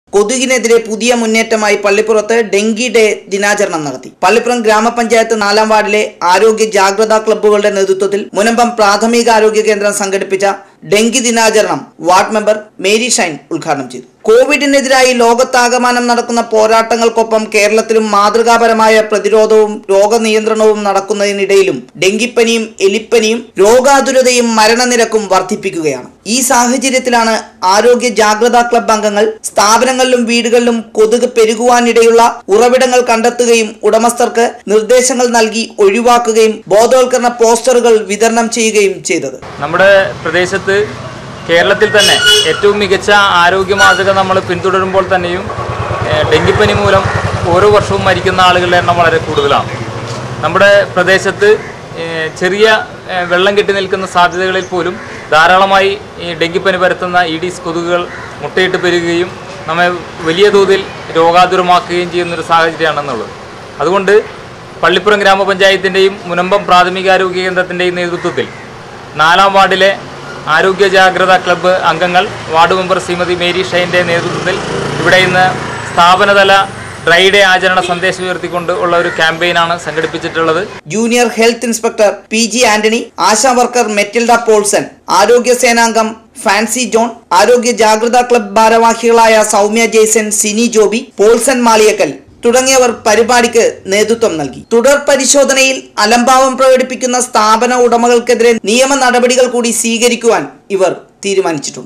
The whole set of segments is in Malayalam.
കൊതുകിനെതിരെ പുതിയ മുന്നേറ്റമായി പള്ളിപ്പുറത്ത് ഡെങ്കി ഡേ ദിനാചരണം നടത്തി പള്ളിപ്പുറം ഗ്രാമപഞ്ചായത്ത് നാലാം വാർഡിലെ ആരോഗ്യ ജാഗ്രതാ ക്ലബ്ബുകളുടെ നേതൃത്വത്തിൽ മുനമ്പം പ്രാഥമിക ആരോഗ്യ കേന്ദ്രം സംഘടിപ്പിച്ച ഡെങ്കി ദിനാചരണം വാർഡ് മെമ്പർ മേരി ഷൈൻ ഉദ്ഘാടനം ചെയ്തു കോവിഡിനെതിരായി ലോകത്താകമാനം നടക്കുന്ന പോരാട്ടങ്ങൾക്കൊപ്പം കേരളത്തിലും മാതൃകാപരമായ പ്രതിരോധവും രോഗനിയന്ത്രണവും നടക്കുന്നതിനിടയിലും ഡെങ്കിപ്പനിയും എലിപ്പനിയും രോഗാതുരതയും മരണനിരക്കും വർദ്ധിപ്പിക്കുകയാണ് ഈ സാഹചര്യത്തിലാണ് ആരോഗ്യ ജാഗ്രതാ ക്ലബ് അംഗങ്ങൾ സ്ഥാപനങ്ങളിലും വീടുകളിലും കൊതുക് പെരുകുവാനിടയുള്ള ഉറവിടങ്ങൾ കണ്ടെത്തുകയും ഉടമസ്ഥർക്ക് നിർദ്ദേശങ്ങൾ നൽകി ഒഴിവാക്കുകയും ബോധവൽക്കരണ പോസ്റ്ററുകൾ വിതരണം ചെയ്യുകയും ചെയ്തത് നമ്മുടെ പ്രദേശത്ത് കേരളത്തിൽ തന്നെ ഏറ്റവും മികച്ച ആരോഗ്യ മാതൃക നമ്മൾ പിന്തുടരുമ്പോൾ തന്നെയും ഏഹ്, ഡെങ്കിപ്പനി മൂലം ഓരോ വർഷവും മരിക്കുന്ന ആളുകളുടെ എണ്ണം വളരെ കൂടുതലാണ് നമ്മുടെ പ്രദേശത്ത് ഏഹ്, ചെറിയ ഏഹ്, വെള്ളം കെട്ടി നിൽക്കുന്ന സാധ്യതകളിൽ പോലും ധാരാളമായി ഈ ഡെങ്കിപ്പനി പരത്തുന്ന ഈഡീസ് കൊതുകുകൾ മുട്ടയിട്ട് പെരുകുകയും നമ്മെ വലിയ തോതിൽ രോഗാതുരമാക്കുകയും ചെയ്യുന്നൊരു സാഹചര്യമാണെന്നുള്ളത് അതുകൊണ്ട് പള്ളിപ്പുറം ഗ്രാമപഞ്ചായത്തിൻ്റെയും മുനമ്പം പ്രാഥമികാരോഗ്യ കേന്ദ്രത്തിൻ്റെയും നേതൃത്വത്തിൽ നാലാം വാർഡിലെ ആരോഗ്യ ജാഗ്രതാ ക്ലബ്ബ് അംഗങ്ങൾ വാർഡ് മെമ്പർ ശ്രീമതി മേരി ഷൈൻ്റെ നേതൃത്വത്തിൽ ഇവിടെ ഇന്ന് സ്ഥാപനതല ഡ്രൈ ഡേ ആചരണ സന്ദേശം ഉയർത്തിക്കൊണ്ട് ഉള്ള ഒരു ക്യാമ്പയിനാണ് സംഘടിപ്പിച്ചിട്ടുള്ളത് junior health inspector P G Antony Asha worker Metilda Paulson ആരോഗ്യ സേനാംഗം ഫാൻസി ജോൺ ആരോഗ്യ ജാഗ്രതാ ക്ലബ് ഭാരവാഹികളായ സൗമ്യ ജെയ്സൺ സിനി ജോബി പോൾസൺ മാളിയക്കൽ തുടങ്ങിയവർ പരിപാടിക്ക് നേതൃത്വം നൽകി തുടർ പരിശോധനയിൽ അലംഭാവം പ്രകടിപ്പിക്കുന്ന സ്ഥാപന ഉടമകൾക്കെതിരെ നിയമ നടപടികൾ കൂടി സ്വീകരിക്കുവാൻ ഇവർ തീരുമാനിച്ചിട്ടുണ്ട്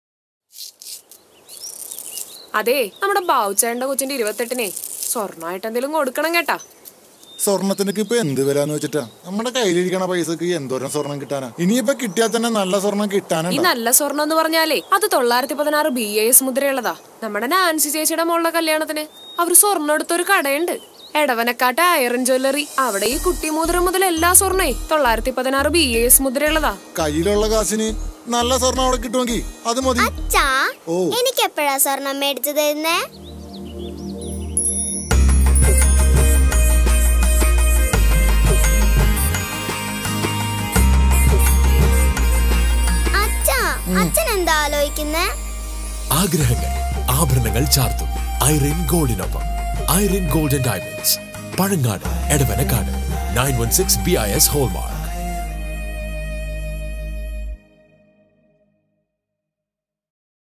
അതെ നമ്മുടെ ബാവുച്ചേണ്ട കൊച്ചിന്റെ ഇരുപത്തെട്ടിനെ സ്വർണ്ണമായിട്ട് എന്തെങ്കിലും കൊടുക്കണം കേട്ടാ സ്വർണത്തിനൊക്കെ ഇപ്പൊ എന്ത് വിലാന്ന് വെച്ചിട്ടാ നമ്മുടെ കയ്യിലിരിക്കണ പൈസക്ക് എന്തോരം സ്വർണം കിട്ടാനാ ഇനിയിപ്പൊ കിട്ടിയാൽ തന്നെ നല്ല സ്വർണം ഈ കിട്ടാനുണ്ടോ നല്ല സ്വർണ്ണം എന്ന് പറഞ്ഞാലേ അത് തൊള്ളായിരത്തി പതിനാറ് ബി എ എസ് മുദ്രയുള്ളതാ നമ്മുടെ നാൻസി ചേച്ചിയുടെ മോളുടെ കല്യാണത്തിന് അവര് സ്വർണ്ണം എടുത്തൊരു കടയുണ്ട് എടവനക്കാട്ടെ അയറൻ ജ്വല്ലറി അവിടെ ഈ കുട്ടി മുദ്ര മുതൽ എല്ലാ സ്വർണ്ണേ തൊള്ളായിരത്തി പതിനാറ് ബി എ എസ് മുദ്രയുള്ളതാ കയ്യിലുള്ള കാശിന് നല്ല സ്വർണം അവിടെ കിട്ടുമെങ്കിൽ അത് മതി അച്ഛാ ഓ. എനിക്ക് എപ്പോഴാ സ്വർണം മേടിച്ചു തരുന്നേ അച്ഛാ അച്ഛൻ എന്താ ആലോചിക്കുന്നേ ആഗ്രഹങ്ങൾ ആഭരണങ്ങൾ ചാർത്തും ഐറിൻ ഗോൾഡിനൊപ്പം Irin golden diamonds Pazhangad Edavanakkad nine one six B I S hallmark